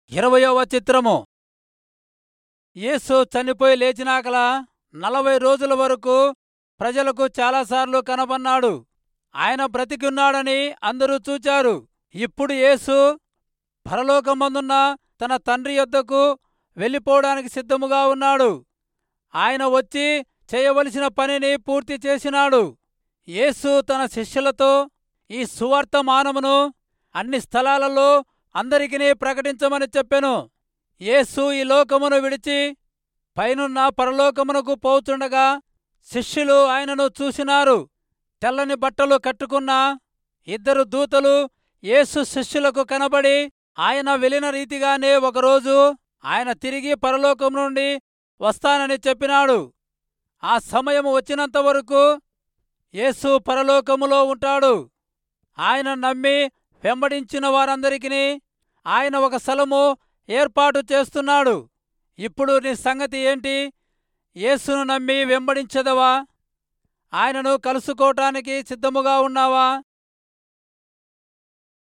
ఇరవయవ చిత్రము యేసు చనిపోయి లేచినాకల నలభై రోజుల వరకు ప్రజలకు చాలాసార్లు కనబన్నాడు ఆయన బ్రతికున్నాడని అందరూ చూచారు ఇప్పుడు యేసు పరలోకమందున్న తన తండ్రి యొద్దకు వెళ్ళిపోవడానికి సిద్ధముగా ఉన్నాడు ఆయన వచ్చి చేయవలసిన పనిని పూర్తి చేసినాడు యేసు తన శిష్యులతో ఈ సువార్తమానమును అన్ని స్థలాలలో అందరికీ ప్రకటించమని చెప్పెను యేసు ఈ లోకమును విడిచి పైనున్న పరలోకమునకు పోచుండగా శిష్యులు ఆయనను చూసినారు తెల్లని బట్టలు కట్టుకున్న ఇద్దరు దూతలు యేసు శిష్యులకు కనబడి ఆయన వెళ్లిన రీతిగానే ఒకరోజు ఆయన తిరిగి పరలోకం నుండి వస్తానని చెప్పినాడు ఆ సమయం వచ్చినంత వరకు యేసు పరలోకములో ఉంటాడు ఆయన నమ్మి వెంబడించిన వారందరికీ ఆయన ఒక స్థలము ఏర్పాటు చేస్తున్నాడు ఇప్పుడు నీ సంగతి ఏంటి యేసును నమ్మి వెంబడించదవా ఆయనను కలుసుకోవటానికి సిద్ధముగా ఉన్నావా